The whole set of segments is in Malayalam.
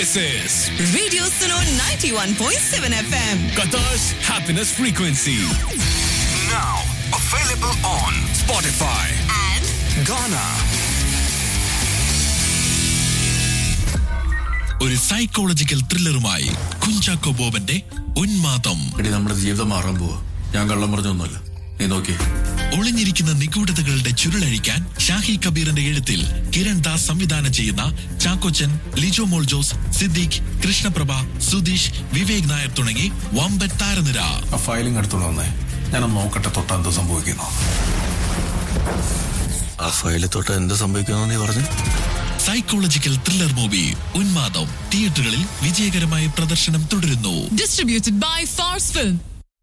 This is Radio Suno 91.7 FM. Qatar's happiness frequency. Now available on Spotify. And Ghana. ഒരു സൈക്കോളജിക്കൽ ത്രില്ലറുമായി കുഞ്ചാക്കോ ബോബന്റെ ഉന്മാദം എടി നമ്മുടെ ജീവിതം മാറാൻ പോവാ ഞാൻ കള്ളം പറഞ്ഞൊന്നുമല്ല നീ നോക്കി ഒളിഞ്ഞിരിക്കുന്ന നിഗൂഢതകളുടെ ചുരുളഴിക്കാൻ ഷാഹി കബീറിന്റെ എഴുത്തിൽ കിരൺ ദാസ് സംവിധാനം ചെയ്യുന്ന ചാക്കോച്ചൻ ലിജോ മോൾ ജോസ് സിദ്ദീഖ് കൃഷ്ണപ്രഭ സുധീഷ് വിവേക് നായർ തുടങ്ങി വമ്പൻ താരനിര ആ ഫയലിംഗ് എടുത്തോണ്ട് വന്നേ ഞാനൊന്ന് നോക്കട്ടെ തൊട്ട് എന്ത് സംഭവിക്കുന്നു ആ ഫയലിൽ തൊട്ട് എന്ത് സംഭവിക്കുന്നു നീ പറഞ്ഞു സൈക്കോളജിക്കൽ ത്രില്ലർ മൂവി ഉന്മാദം തിയേറ്ററുകളിൽ വിജയകരമായ പ്രദർശനം തുടരുന്നു distributed by Fars Film.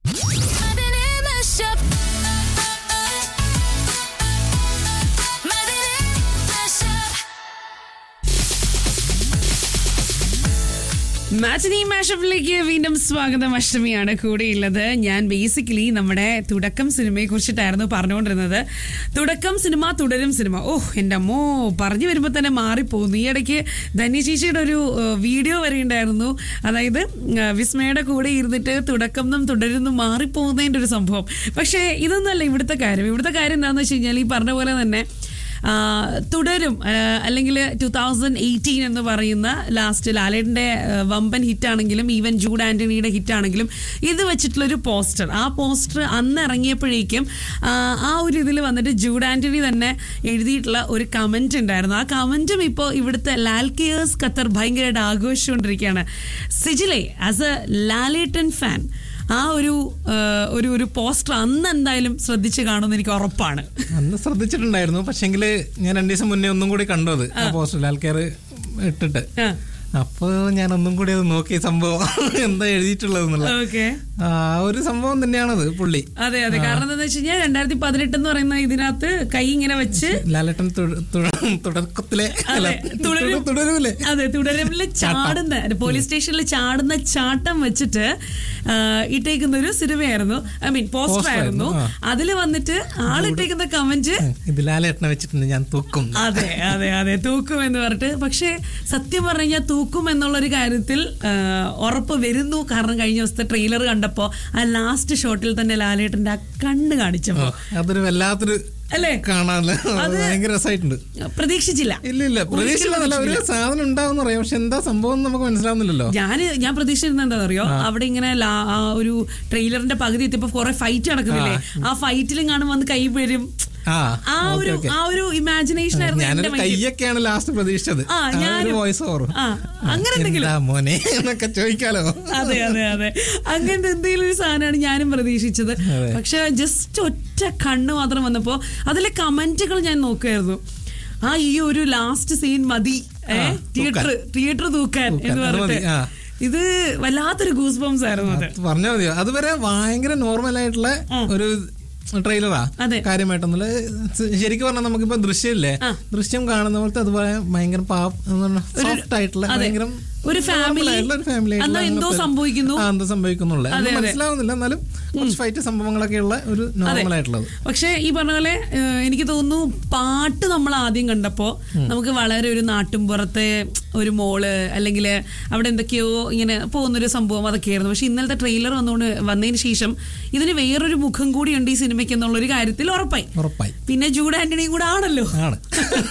മാറ്റിനി മാഷപ്പിലേക്ക് വീണ്ടും സ്വാഗതം അഷ്ടമിയാണ് കൂടെയുള്ളത് ഞാൻ ബേസിക്കലി നമ്മുടെ തുടക്കം സിനിമയെ കുറിച്ചിട്ടായിരുന്നു പറഞ്ഞുകൊണ്ടിരുന്നത് തുടക്കം സിനിമ തുടരും സിനിമ ഓ എൻ്റെ അമ്മോ പറഞ്ഞു വരുമ്പോൾ തന്നെ മാറിപ്പോകുന്നു ഈ ഇടയ്ക്ക് ധന്യചേച്ചിയുടെ ഒരു ഏഹ്, വീഡിയോ വരെ ഉണ്ടായിരുന്നു അതായത് ഏഹ്, വിസ്മയുടെ കൂടെ ഇരുന്നിട്ട് തുടക്കം നിന്നും തുടരുന്നു മാറിപ്പോകുന്നതിൻ്റെ ഒരു സംഭവം പക്ഷേ ഇതൊന്നല്ല ഇവിടുത്തെ കാര്യം ഇവിടുത്തെ കാര്യം എന്താണെന്ന് വെച്ച് കഴിഞ്ഞാൽ ഈ പറഞ്ഞ പോലെ തന്നെ ആ, തുടരും ആ, അല്ലെങ്കിൽ ടു തൗസൻഡ് എയ്റ്റീൻ എന്ന് പറയുന്ന ലാസ്റ്റ് ലാലേട്ടൻ്റെ ആ, വമ്പൻ ഹിറ്റാണെങ്കിലും ഈവൻ ജൂഡ് ആന്റണിയുടെ ഹിറ്റാണെങ്കിലും ഇത് വെച്ചിട്ടുള്ളൊരു പോസ്റ്റർ ആ പോസ്റ്റർ അന്ന് ഇറങ്ങിയപ്പോഴേക്കും ആ, ആ ഒരു ഇതിൽ വന്നിട്ട് ജൂഡ് ആന്റണി തന്നെ എഴുതിയിട്ടുള്ള ഒരു കമന്റ് ഉണ്ടായിരുന്നു ആ കമന്റും ഇപ്പോൾ ഇവിടുത്തെ ലാൽ കെയേഴ്സ് ഖത്തർ ഭയങ്കരമായിട്ട് ആഘോഷിച്ചുകൊണ്ടിരിക്കുകയാണ് സിജിലെ ആസ് എ ലാലേട്ടൻ ഫാൻ ആ ഒരു ആ, ഒരു ഒരു പോസ്റ്റർ അന്ന് എന്തായാലും ശ്രദ്ധിച്ച് കാണുമെന്ന് എനിക്ക് ഉറപ്പാണ് അന്ന് ശ്രദ്ധിച്ചിട്ടുണ്ടായിരുന്നു പക്ഷെങ്കിൽ ഞാൻ രണ്ടു ദിവസം മുന്നേ ഒന്നും കൂടി കണ്ടു അത് ആ പോസ്റ്റർ ആൾക്കാർ ഇട്ടിട്ട് ആ. അപ്പൊ ഞാൻ ഒന്നും കൂടി അത് നോക്കി സംഭവം എന്താ എഴുതിയിട്ടുള്ളത് എന്നുള്ള ഓക്കെ ആ ഒരു സംഭവം തന്നെയാണത് പുള്ളി അതെ അതെ കാരണം എന്താണെന്ന് വെച്ച് കഴിഞ്ഞാൽ രണ്ടായിരത്തി പതിനെട്ട് എന്ന് പറയുന്ന ഇതിനകത്ത് കൈ ഇങ്ങനെ വെച്ച് ലാലേട്ടൻ തുട- തുട- തുടക്കത്തിലെ അല്ല, അതെ, തുടരും. തുടരൂലേ അതെ തുടരമില് ചാടുന്ന പോലീസ് സ്റ്റേഷനിൽ ചാടുന്ന ചാട്ടം വെച്ചിട്ട് ആ, ഇട്ടേക്കുന്ന ഒരു സിനിമയായിരുന്നു ഐ മീൻ പോസ്റ്റർ ആയിരുന്നു ആ. അതിൽ വന്നിട്ട് ആളിട്ടേക്കുന്ന കമന്റ് ഇത് ലാലേട്ടനെ വെച്ചിട്ടുണ്ട് ഞാൻ തൂക്കും അതെ അതെ അതെ തൂക്കും എന്ന് പറഞ്ഞിട്ട് പക്ഷേ സത്യം പറഞ്ഞു കഴിഞ്ഞാൽ തൂക്കും എന്നുള്ളൊരു കാര്യത്തിൽ ആ, ഉറപ്പ് വരുന്നു കാരണം കഴിഞ്ഞ ദിവസത്തെ ട്രെയിലർ കണ്ടപ്പോ ആ ലാസ്റ്റ് ഷോട്ടിൽ തന്നെ ലാലേട്ടന്റെ ആ കണ്ണ് കാണിച്ചപ്പോ അതൊരു വല്ലാത്തൊരു അല്ലേ കാണാനല്ല അത് ഭയങ്കര രസമായിട്ടുണ്ട് പ്രതീക്ഷിച്ചില്ല ഇല്ല ഇല്ല പ്രതീക്ഷിച്ചില്ല ഒരു സാധനം ഉണ്ടാവും അറിയാം പക്ഷെ എന്താ സംഭവം എന്ന് നമുക്ക് മനസ്സിലാവുന്നില്ലല്ലോ ഞാൻ ഞാൻ പ്രതീക്ഷിച്ചിരുന്നത് എന്താണെന്നറിയോ അവിടെ ഇങ്ങനെ ലാ- ആ ഒരു ട്രെയിലറിന്റെ പകുതി എത്തിയപ്പോ കുറെ ഫൈറ്റ് നടക്കുന്നില്ലേ ആ ഫൈറ്റിലും കാണും വന്ന് കൈ വരും ആ ആ ഓക്കേ, ഒരു ഓക്കേ. ആ ഒരു ഇമാജിനേഷൻ ആയിരുന്നു എന്റെ ഞാനൊരു മൈൻഡിൽ. കയ്യൊക്കെയാണ് ലാസ്റ്റ് പ്രതീക്ഷിച്ചത് ആ, ആ ഒരു ഞാനും. വോയിസ് ഓറും ആ, അങ്ങനെ എന്തെങ്കിലും. എന്താ മോനെ എന്നൊക്കെ ചോദിക്കാലോ അതെ അതെ അതെ അങ്ങനത്തെ എന്തെങ്കിലും ഒരു സാധനമാണ് ഞാനും പ്രതീക്ഷിച്ചത് അതെ. പക്ഷെ ജസ്റ്റ് ഒറ്റ കണ്ണ് മാത്രം വന്നപ്പോ അതിലെ കമന്റുകൾ ഞാൻ നോക്കുമായിരുന്നു ആ ഈ ഒരു ലാസ്റ്റ് സീൻ മതി ആ, തിയേറ്റർ തിയേറ്റർ തൂക്കാൻ തൂക്കാൻ, എന്ന് അത് മതി, പറഞ്ഞിട്ട് ആ. ഇത് വല്ലാത്തൊരു ഗൂസ് ബംസ് ആയിരുന്നു അത് പറഞ്ഞാൽ മതിയോ അതുവരെ ഭയങ്കര നോർമൽ ആയിട്ടുള്ള ഒരു ട്രെയിലറാ അതെ. കാര്യമായിട്ടൊന്നുമില്ല ശരിക്കും പറഞ്ഞാൽ നമുക്കിപ്പോ ദൃശ്യമില്ലേ ആ. ദൃശ്യം കാണുന്ന പോലത്തെ അതുപോലെ ഭയങ്കര സോഫ്റ്റ് ആയിട്ടുള്ള അതെ. ഭയങ്കര ഒരു normal family, ആയിട്ടുള്ള ഒരു family ആയിട്ടുള്ള എന്നാ എന്തോ അങ്ങനെ സംഭവിക്കുന്നു. ആ, എന്തോ സംഭവിക്കുന്നുള്ള അതെ, ഒന്നും അതെ. മനസ്സിലാവുന്നില്ല എന്നാലും കുറച്ച് ഫൈറ്റ് സംഭവങ്ങളൊക്കെ ഉള്ള ഒരു നോർമൽ ആയിട്ടുള്ളത് പക്ഷെ ഈ പറഞ്ഞ പോലെ ഏഹ്, എനിക്ക് തോന്നുന്നു പാട്ട് നമ്മൾ ആദ്യം കണ്ടപ്പോ നമുക്ക് വളരെ ഒരു നാട്ടുംപുറത്തെ ഒരു മോള് അല്ലെങ്കിൽ അവിടെ എന്തൊക്കെയോ ഇങ്ങനെ പോകുന്നൊരു സംഭവം അതൊക്കെയായിരുന്നു പക്ഷെ ഇന്നലത്തെ ട്രെയിലർ വന്നുകൊണ്ട് വന്നതിന് ശേഷം ഇതിന് വേറൊരു മുഖം കൂടിയുണ്ട് ഈ സിനിമയ്ക്ക് എന്നുള്ള ഒരു കാര്യത്തിൽ ഉറപ്പായി ഉറപ്പായി പിന്നെ ജൂഡ് ആന്റണിയും കൂടെ ആണല്ലോ ആണ്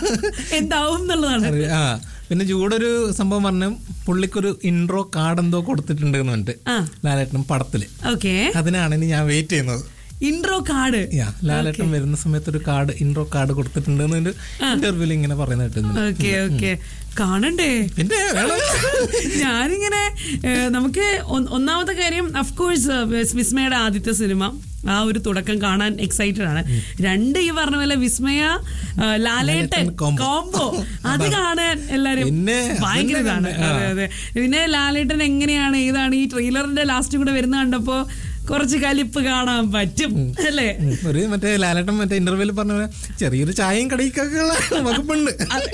എന്താവും എന്നുള്ളതാണ് അറിയ- ആ പിന്നെ ജൂഡൊരു സംഭവം പറഞ്ഞു പുള്ളിക്കൊരു ഇൻട്രോ കാർഡ് എന്തോ കൊടുത്തിട്ടുണ്ട് എന്ന് പറഞ്ഞിട്ട് ആ. ലാലേട്ടനും പടത്തില് ഓക്കെ അതിനാണ് ഇനി ഞാൻ വെയിറ്റ് ചെയ്യുന്നത് ഇൻട്രോ കാർഡ് യാ ലാലേട്ടൻ വരുന്ന സമയത്ത് ഒരു കാർഡ് ഇൻട്രോ കാർഡ് കൊടുത്തിട്ടുണ്ട് എന്ന് ഇന്റർവ്യൂവിൽ ഇങ്ങനെ പറയുന്ന കേട്ടിരുന്നു ഓക്കെ ഓക്കെ കാണണ്ടേ പിന്നെ വേണം. ഞാനിങ്ങനെ ഏഹ്, നമുക്ക് ഒ- ഒന്നാമത്തെ കാര്യം അഫ്കോഴ്സ് വിസ്മയുടെ ആദ്യത്തെ സിനിമ ആ ഒരു തുടക്കം കാണാൻ എക്സൈറ്റഡ് ആണ് രണ്ട് ഈ പറഞ്ഞ പോലെ വിസ്മയ ഏഹ്, ലാലേട്ടൻ ലാലേട്ടൻ combo. കോംബോ അത് കാണാൻ എല്ലാരും പിന്നെ ഭയങ്കര അതല്ലേ ഇതാണ് കണ്ടേ? അതെ അതെ പിന്നെ ലാലേട്ടൻ എങ്ങനെയാണ് ഏതാണ് ഈ ട്രെയിലറിന്റെ ലാസ്റ്റ് കൂടെ വരുന്ന കണ്ടപ്പോ കുറച്ച് കലിപ്പ് കാണാൻ പറ്റും അല്ലേ ഉം. ഒരു മറ്റേ ലാലേട്ടൻ മറ്റേ ഇന്റർവ്യൂവിൽ പറഞ്ഞ പോലെ ചെറിയൊരു ചായയും കടിക്കൊക്കെ ഉള്ള വകുപ്പുണ്ട്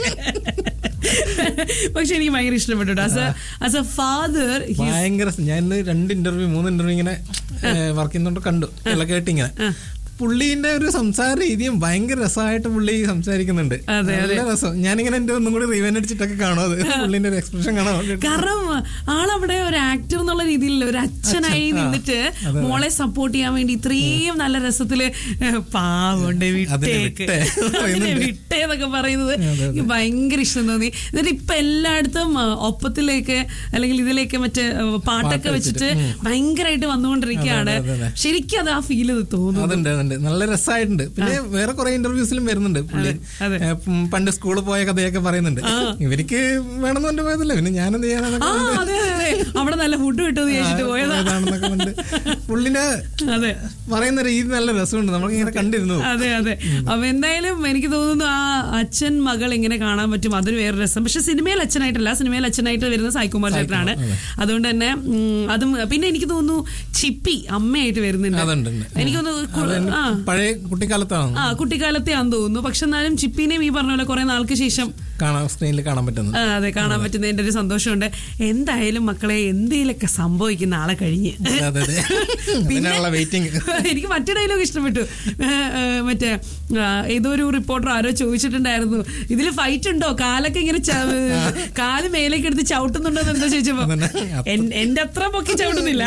പക്ഷെ എനിക്ക് ഭയങ്കര ഇഷ്ടപ്പെട്ടു as a as a father ഭയങ്കര സ- ഞാൻ ഇന്ന് രണ്ട് ഇന്റർവ്യൂ മൂന്ന് ഇന്റർവ്യൂ ഇങ്ങനെ വർക്ക് ചെയ്യുന്നോണ്ട് കണ്ടു എല്ലാം കേട്ടിങ്ങനെ പുള്ളീന്റെ ഒരു സംസാര രീതിയും ഭയങ്കര രസമായിട്ട് പുള്ളി സംസാരിക്കുന്നുണ്ട് അതെ, നല്ല രസം ഞാനിങ്ങനെ എന്റെ ഒന്നും കൂടി റീവൻ അടിച്ചിട്ടൊക്കെ കാണും അത് പുള്ളിന്റെ ഒരു എക്സ്പ്രഷൻ കാണാൻ വേണ്ടിയിട്ട്. കാരണം ആളവിടെ ഒരു ആക്ടർ എന്നുള്ള രീതിയിൽ ഒരു അച്ഛനായി അച്ഛൻ, ആ, നിന്നിട്ട് അതെ. മോളെ സപ്പോർട്ട് ചെയ്യാൻ വേണ്ടി ഇത്രയും നല്ല രസത്തില് പാവുണ്ട് അതിനെ വിട്ടേക്ക് വിട്ടേ എന്ന് അതിനെ പറയുന്നുണ്ട്. വിട്ടേ എന്നൊക്കെ പറയുന്നത് അതെ, അതെ. എനിക്ക് ഭയങ്കര ഇഷ്ടം തോന്നി എന്നിട്ട് ഇപ്പൊ എല്ലായിടത്തും ആ, ഒപ്പത്തിലേക്ക് അല്ലെങ്കിൽ ഇതിലേക്ക് മറ്റേ ആ, പാട്ടൊക്കെ പാട്ട് വെച്ചിട്ട് വെച്ചിട്ട്, ഭയങ്കരമായിട്ട് വന്നുകൊണ്ടിരിക്കുകയാണ് അതെ, അതെ, അതെ. ശരിക്കും അത് ആ ഫീല് തോന്നുന്നു അതുണ്ട് അതുണ്ട് നല്ല രസമായിട്ടുണ്ട് പിന്നെ വേറെ കുറെ ഇന്റർവ്യൂസിലും വരുന്നുണ്ട് പുള്ളി അതെ. ഏ, ഉം, പണ്ട് സ്കൂളിൽ പോയ കഥയൊക്കെ പറയുന്നുണ്ട് ഇവർക്ക് വേണമെന്ന് കൊണ്ട് പോയതല്ലേ പിന്നെ ഞാനെന്ത് ചെയ്യാനാന്നൊക്കെ ആ പറഞ്ഞിട്ട് അതെ അതെ അതെ അവിടെ നല്ല ഫുഡ് കിട്ടുമെന്ന് ചോദിച്ചിട്ട് പോയതാ പോയതാണെന്നൊക്കെ പറഞ്ഞിട്ട് പുള്ളിന്റെ അതെ പറയുന്ന രീതി നല്ല രസമുണ്ട് നമുക്ക് ഇങ്ങനെ കണ്ടിരുന്നു അതെ അതെ അപ്പൊ എന്തായാലും എനിക്ക് തോന്നുന്നു ആ അച്ഛൻ മകൾ എങ്ങനെ കാണാൻ പറ്റും അതൊരു വേറെ രസം പക്ഷെ സിനിമയിൽ അച്ഛനായിട്ടല്ല സിനിമയിൽ അച്ഛനായിട്ട് വരുന്ന സായികുമാർ ചേട്ടനാണ് അതുകൊണ്ട് തന്നെ ഉം, അതും പിന്നെ എനിക്ക് തോന്നുന്നു ചിപ്പി അമ്മയായിട്ട് വരുന്നുണ്ട് അതുണ്ട് ഉണ്ട്. എനിക്ക് തോന്നുന്നു കു- അത് ആ പഴയ കുട്ടിക്കാലത്താണ് ആ കുട്ടിക്കാലത്തെ ആണെന്ന് തോന്നുന്നു പക്ഷെ എന്നാലും ചിപ്പിനെയും ഈ പറഞ്ഞ പോലെ കുറെ നാൾക്ക് ശേഷം കാണാൻ സ്ക്രീനിൽ കാണാൻ പറ്റുന്നത് ആ, അതെ കാണാൻ പറ്റുന്നതിന്റെ ഒരു സന്തോഷമുണ്ട് എന്തായാലും മക്കളെ എന്തെങ്കിലുമൊക്കെ സംഭവിക്കുന്ന ആളെ കഴിഞ്ഞ് അതെ അതെ അതിനുള്ള വെയിറ്റിംഗ് എനിക്ക് മറ്റേ ഡയലോഗ് ഇഷ്ടപ്പെട്ടു ഏ, ഏ, മറ്റേ ആ, ഏതോ ഒരു റിപ്പോർട്ടർ ആരോ ചോദിച്ചിട്ടുണ്ടായിരുന്നു ഇതിൽ ഫൈറ്റ് ഉണ്ടോ കാലൊക്കെ ഇങ്ങനെ ച- കാല് മേലേക്ക് എടുത്ത് ചവിട്ടുന്നുണ്ടോ എന്ന് എന്താ ചോദിച്ചപ്പോ അതന്നെ. എൻ- എന്റെ അത്ര പൊക്കി ചവിട്ടുന്നില്ല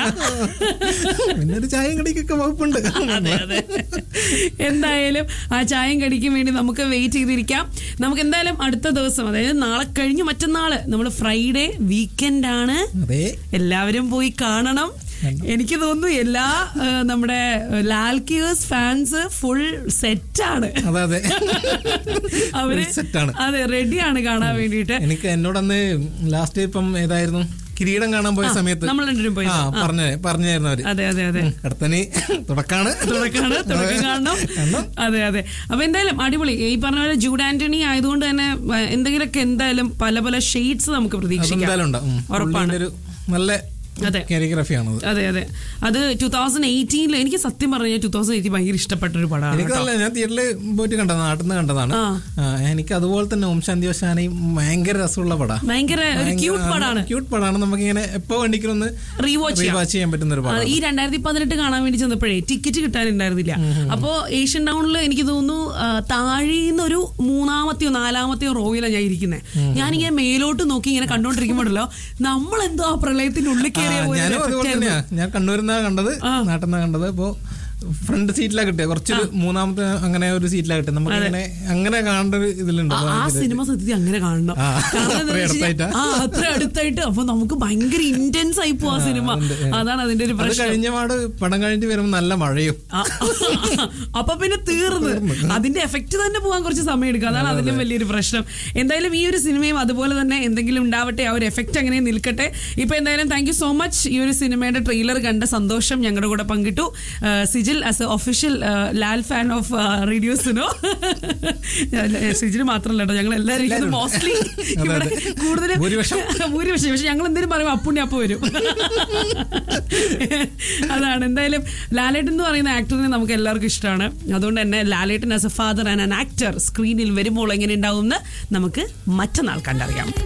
പിന്നെ ഒരു ചായയും കടിക്കൊക്കെ വകുപ്പുണ്ട് അതെ അതെ എന്തായാലും ആ ചായം കടിക്കും വേണ്ടി നമുക്ക് വെയിറ്റ് ചെയ്തിരിക്കാം നമുക്ക് എന്തായാലും അടുത്ത ദിവസം അതായത് നാളെ കഴിഞ്ഞ് മറ്റന്നാള് നമ്മൾ ഫ്രൈഡേ വീക്കെൻഡ് ആണ് അതെ എല്ലാവരും പോയി കാണണം എനിക്ക് തോന്നുന്നു എല്ലാ ആ, നമ്മുടെ ലാൽ കിയേഴ്സ് ഫാൻസ് ഫുൾ സെറ്റാണ് അതെ അതെ അവര് സെറ്റാണ് അതെ റെഡിയാണ് കാണാൻ വേണ്ടിയിട്ട് എനിക്ക് എന്നോടന്ന് ലാസ്റ്റ് ഇപ്പം ഏതായിരുന്നു കിരീടം കാണാൻ പോയ സമയത്ത് നമ്മൾ രണ്ടുപേരും പോയി ആ പറഞ്ഞ പറഞ്ഞായിരുന്നു അവര് അതെ അതെ അതെ അടുത്തനി തുടക്കാണ് തുടക്കാണ് തുടക്കം കാണണം അതെ അതെ അപ്പൊ എന്തായാലും അടിപൊളി ഈ പറഞ്ഞ പോലെ ജൂഡ് ആന്റണി ആയതുകൊണ്ട് തന്നെ ആ, എന്തെങ്കിലുമൊക്കെ എന്തായാലും പല പല ഷെയ്ഡ്സ് നമുക്ക് പ്രതീക്ഷിക്കാം അതെന്തായാലും ഉണ്ടാവും ഉറപ്പാണ് പുള്ളിന്റെ ഒരു നല്ല അതെ കാരിയോഗ്രാഫിയാണത് അതെ അതെ അത് ടൂ തൗസൻഡ് എയ്റ്റീനിൽ എനിക്ക് സത്യം പറഞ്ഞാൽ ടൂ തൗസൻഡ് എയ്റ്റീൻ ഭയങ്കര ഇഷ്ടപ്പെട്ട ഒരു പടമാണ് എനിക്ക് കേട്ടോ. നല്ല ഞാൻ തിയേറ്ററിൽ പോയിട്ട് കണ്ടതാണ് നാട്ടിൽ നിന്ന് കണ്ടതാണ് ആ. ആ, എനിക്ക് അതുപോലെ തന്നെ ഓം ശാന്തി ഓശാനയും ഭയങ്കര രസമുള്ള പടാ ഭയങ്കര ഒരു ക്യൂട്ട് പടാണ് ക്യൂട്ട് പടാണ് നമുക്ക് ഇങ്ങനെ എപ്പോ വേണ്ടിക്കൊന്ന് റീവാച്ച് ചെയ്യാം റീവാച്ച് ചെയ്യാൻ പറ്റുന്ന ഒരു ആ, പടം ഈ രണ്ടായിരത്തി പതിനെട്ട് കാണാൻ വേണ്ടി ചെന്നപ്പോഴേ ടിക്കറ്റ് കിട്ടാനുണ്ടായിരുന്നില്ല അപ്പോ ഏഷ്യൻ ടൗണിൽ എനിക്ക് തോന്നുന്നു ആ, താഴീന്നൊരു മൂന്നാമത്തെയോ നാലാമത്തെയോ റോയിലാണ് ഞാൻ ഇരിക്കുന്നത് ഞാനിങ്ങനെ മേലോട്ട് നോക്കി ഇങ്ങനെ കണ്ടോണ്ടിരിക്കുമ്പോഴല്ലോ നമ്മളെന്തോ ആ പ്രളയത്തിന്റെ ഉള്ളിൽ കയറിയ പോലെ ഒരു ഞാനും effect അതുപോലെ ആയിരുന്നു. തന്നെയാ ഞാൻ കണ്ണൂരിന്നാ കണ്ടത് നാട്ടിൽ നിന്നാ കണ്ടത് അപ്പോ ഫ്രണ്ട് സീറ്റിലാ കിട്ടിയ കുറച്ചൊരു മൂന്നാമത്തെ അങ്ങനെ ഒരു സീറ്റിലാ കിട്ടിയത് നമുക്ക് ഇങ്ങനെ അങ്ങനെ കാണേണ്ട ഒരു ഇതിലുണ്ട് ആ- ആ സിനിമ സത്യത്തിൽ അങ്ങനെ കാണണം ആ, കാരണം എന്താന്ന് അത്രയും വെച്ച് കഴിഞ്ഞാൽ- അടുത്തായിട്ടാ? ആ അത്ര അടുത്തായിട്ട് അപ്പൊ നമുക്ക് ഭയങ്കര ഇന്റൻസ് ആയി പോവാ സിനിമ അതാണ് അതിന്റെ ഒരു അത് പ്രശ്നം കഴിഞ്ഞ പാട് പടം കഴിഞ്ഞിട്ട് വരുമ്പോ നല്ല മഴയും ആ, അപ്പൊ പിന്നെ തീർന്ന് അതിന്റെ എഫക്റ്റ് തന്നെ പോകാൻ കുറച്ച് സമയം എടുക്കും അതാണ് അതിലും വലിയൊരു പ്രശ്നം എന്തായാലും ഈ ഒരു സിനിമയും അതുപോലെ തന്നെ എന്തെങ്കിലും ഉണ്ടാവട്ടെ ആ ഒരു എഫക്റ്റ് അങ്ങനെ നിൽക്കട്ടെ ഇപ്പൊ എന്തായാലും താങ്ക് യു സോ മച്ച് ഈ ഒരു സിനിമയുടെ ട്രെയിലർ കണ്ട സന്തോഷം ഞങ്ങളുടെ കൂടെ പങ്കിട്ടു ആ, Sijil as a official Lal fan of റേഡിയോസിനോ സിജിൽ മാത്രമല്ല കേട്ടോ ഞങ്ങൾ എല്ലാവരും മോസ്റ്റ്ലി അതെ, ഇവിടെ അതെ. കൂടുതലും ഭൂരിപക്ഷം. ഭൂരിപക്ഷം പക്ഷെ ഞങ്ങൾ എന്തെങ്കിലും പറയും അപ്പുണ്ണി അപ്പ വരും അതാണ് എന്തായാലും ലാലേട്ടൻ എന്ന് പറയുന്ന ആക്ടറിനെ നമുക്ക് എല്ലാവർക്കും ഇഷ്ടമാണ് അതുകൊണ്ട് തന്നെ Lalettan as a father and an actor സ്ക്രീനിൽ വരുമ്പോൾ എങ്ങനെ ഉണ്ടാവും എന്ന് നമുക്ക് മറ്റന്നാൾ കണ്ടറിയാം